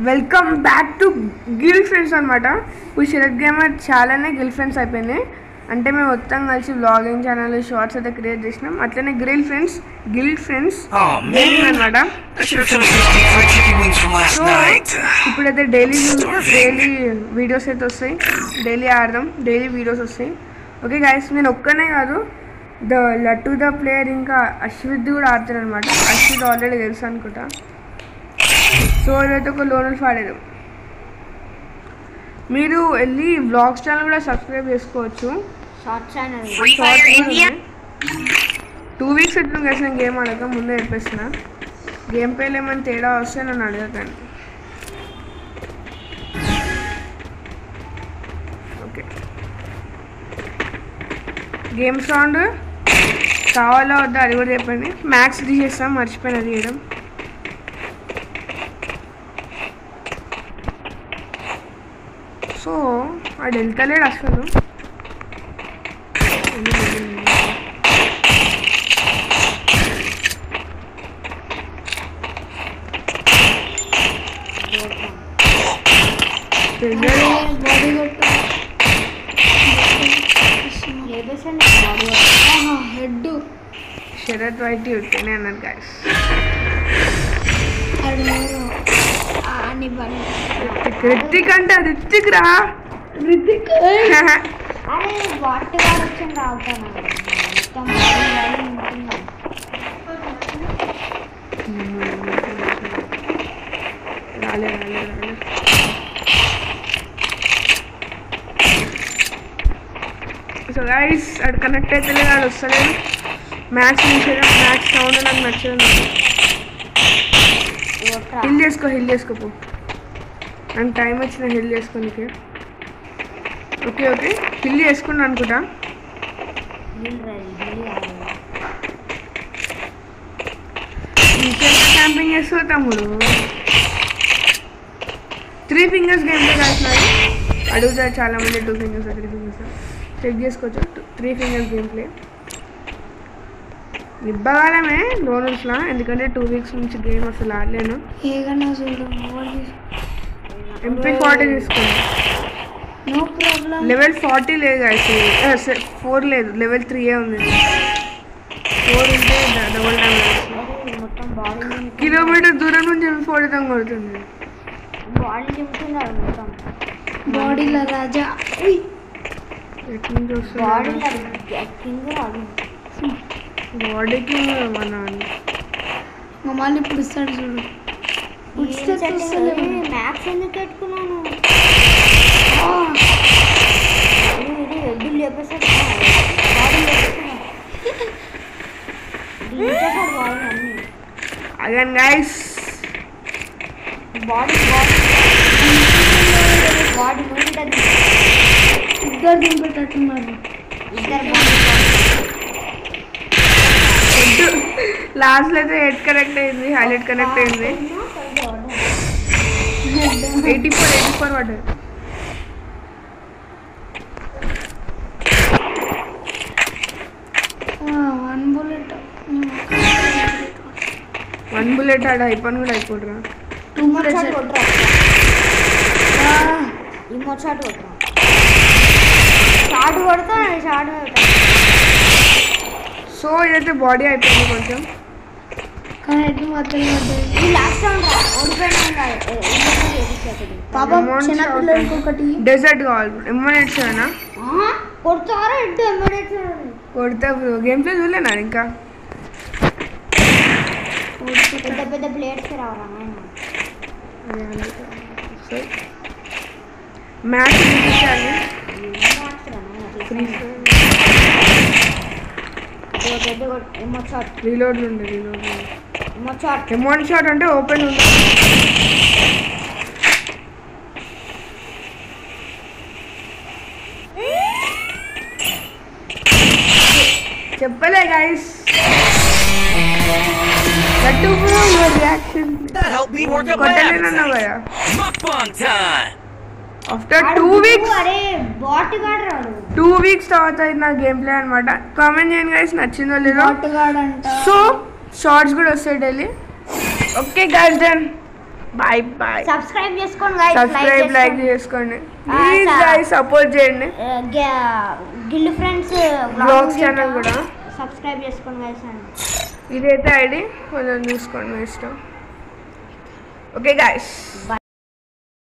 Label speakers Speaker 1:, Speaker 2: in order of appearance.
Speaker 1: Welcome back to గిల్ friends అనమాట ఇప్పుడు శరత్ గేమర్ చాలానే గిల్ ఫ్రెండ్స్ అయిపోయినాయి అంటే మేము మొత్తం కలిసి బ్లాగింగ్ ఛానల్ షార్ట్స్ అయితే క్రియేట్ చేసినాం అట్లనే గ్రిల్ ఫ్రెండ్స్ గిల్ ఫ్రెండ్స్
Speaker 2: Oh man,
Speaker 1: అనమాట
Speaker 2: I should have finished those deep fried chicken wings from last
Speaker 1: so
Speaker 2: night.
Speaker 1: ఇప్పుడైతే డైలీ డైలీ వీడియోస్ అయితే వస్తాయి డైలీ ఆడదాం డైలీ వీడియోస్ వస్తాయి ఓకే గాయస్ నేను ఒక్కనే కాదు ద లట్టు ద ప్లేయర్ ఇంకా అశ్విత్ కూడా ఆడతారు అనమాట అశ్విత్ ఆల్రెడీ తెలుసు అనుకుంటా సో ఇదైతే ఒక లోనల్ పాడేది మీరు వెళ్ళి బ్లాగ్స్ ఛానల్ కూడా సబ్స్క్రైబ్ చేసుకోవచ్చు
Speaker 3: short channel
Speaker 2: Free Fire India?
Speaker 1: Two weeks ఎట్లా కలిసి నేను గేమ్ ఆడక ముందే చెప్పేసిన గేమ్ పేలు ఏమైనా తేడా వస్తే నన్ను అడగకండి ఓకే గేమ్ సౌండ్ కావాలా వద్దా అది కూడా చెప్పండి మ్యాథ్స్ తీసేస్తాం మర్చిపోయిన తీయడం సో వాడు వెళ్తలేడు అసలు తెలియదు
Speaker 3: బాడీ కొట్టు లేపేసండి బాడీ హెడ్
Speaker 1: శరత్ వైట్ ఉంటేనే అన్నాను గాయస్
Speaker 3: అని బాడీ
Speaker 1: రిత్తిక్ అంటే రిత్తిక్ రా
Speaker 3: రితిక్ అరే వాటి వాడు వచ్చింది రావుతాను మొత్తం బాడీ బాడీ ఉంటున్నాం
Speaker 1: రాలే రాలే రాలే సో గైస్ అది కనెక్ట్ అయితే లేదు అది వస్తలేదు మ్యాథ్స్ తీసేయడం మ్యాథ్స్ సౌండ్ నాకు నచ్చదు
Speaker 3: కొట్రా
Speaker 1: హిల్ చేసుకో హిల్ చేసుకోపో నాకు టైం వచ్చిన హిల్ చేసుకోనికి ఓకే ఓకే హిల్ చేసుకున్నా అనుకుంటా ఇంకెంత క్యాంపింగ్ చేస్తావు తమ్ముడు త్రీ ఫింగర్స్ గేమ్ ప్లే కాసినారు అడుగుతారు చాలా మంది two fingers three fingers check చేసుకోవచ్చు త్రీ ఫింగర్స్ గేమ్ ప్లే నిబ్బగాలమే లోనల్స్లా ఎందుకంటే టూ వీక్స్ నుంచి గేమ్ అసలు ఆడలేను
Speaker 3: ఏగన్నా చూడు
Speaker 1: ఎంపీ ఫార్టీ తీసుకోండి
Speaker 3: నో ప్రాబ్లం
Speaker 1: లెవెల్ ఫార్టీ లేదు అయితే ఫోర్ లేదు లెవెల్ త్రీయే ఉంది ఫోర్ ఉంటే డబల్ డ్యామేజ్
Speaker 3: మొత్తం బాడీ
Speaker 1: కిలోమీటర్ దూరం నుంచి ఎంపీ ఫార్టీ తో కొడుతుంది
Speaker 3: బాడీ నింపుతున్నారు మొత్తం
Speaker 4: బాడీలో రాజా
Speaker 1: ఎట్ల నుంచి వస్తుంది
Speaker 3: బాడీ కింద రాదు
Speaker 1: బాడీకి మన
Speaker 4: మా మళ్ళీ ఇప్పుడు ఇస్తాడు చూడు Footsteps వస్తలేవు.
Speaker 3: మ్యాథ్స్ ఎందుకు పెట్టుకున్నాను ఇది ఇది ఎద్దులు లేపేసాడు బాడీ లేపేస్తున్నా దించేసాడు బాడీ అన్ని
Speaker 1: అగన్ గైస్
Speaker 3: బాడీ బాడీ బాడీ ఉంటుంది
Speaker 4: ఇద్దరు దింపేటట్టున్నారు
Speaker 3: ఇద్దరు బాడీ
Speaker 1: లాస్ట్ లో అయితే హెడ్ కనెక్ట్ అయింది హైలైట్ కనెక్ట్ అయింది ఎయిటీ ఫోర్ ఎయిటీ ఫోర్ పడ్డది
Speaker 4: వన్ బుల్లెట్
Speaker 1: వన్ బుల్లెట్ ఆడ అయిపోయి కూడా అయిపోడురా
Speaker 4: టూ
Speaker 3: ఇమ్మొచ్చాటు
Speaker 4: బుల్లెట్స్
Speaker 3: కొట్టరా ఇమ్మొచ్చాటు కొట్టరా షార్ట్ కొడతా షార్ట్ కొడతా
Speaker 1: సో ఇదైతే బాడీ అయిపోయింది కొంచెం
Speaker 4: కానీ ఎటు మాత్రం పడ్డది
Speaker 3: ఈ లాస్ట్ రౌండ్ రా ఓడిపోయినా చేపిస్తుంది
Speaker 4: పాపం
Speaker 1: Amount
Speaker 4: చిన్నపిల్లలకి ఒకటి
Speaker 1: డెజర్ట్ కావాలి ఎమ్మనేట్ చేయనా
Speaker 3: కొడతారా ఇటు ఎమ్మడేట్
Speaker 1: కొడితే గేమ్ ప్లే చూడలేనా ఇంకా
Speaker 3: పెద్ద పెద్ద ప్లేట్స్ రావరా నాయన
Speaker 1: మ్యాచ్ చూపించాలి
Speaker 3: పెద్ద పెద్ద ఎమ్మొచ్చాట్
Speaker 1: రీలోడ్ ఉండే రీలోడ్
Speaker 3: ఎమ్మొచ్చాట్
Speaker 1: ఎమౌంట్ షాట్ అంటే ఓపెన్ ఉంది చెప్పలే గైస్ లట్టు reaction
Speaker 2: That helped me work up my
Speaker 1: కొట్టలేనన్నావు
Speaker 2: appetite.
Speaker 1: కదా
Speaker 2: Mukbang time!
Speaker 1: After two weeks
Speaker 3: అరే బాట్ గాడు రాడు
Speaker 1: టూ వీక్స్ తర్వాత ఇది నా గేమ్ ప్లే అనమాట కామెంట్ చేయండి గైస్ నచ్చిందో లేదో
Speaker 4: ఆటగాడంట
Speaker 1: సో షార్ట్స్ కూడా వస్తాయి daily okay guys then bye bye
Speaker 3: subscribe చేసుకోండి guys.
Speaker 1: సబ్స్క్రైబ్ లైక్
Speaker 3: చేసుకోండి.
Speaker 1: చేసుకోండి
Speaker 3: ఆ,
Speaker 1: ప్లీజ్
Speaker 3: స-
Speaker 1: గాయస్ సపోర్ట్ చేయండి
Speaker 3: ఆ, గా- గిల్లు ఫ్రెండ్స్
Speaker 1: Vlogs channel కూడా.
Speaker 3: సబ్స్క్రైబ్ చేసుకోండి guys అండి
Speaker 1: ఇదైతే ఐడి కొంచెం చూసుకోండి మీ ఇష్టం ఓకే గాయస్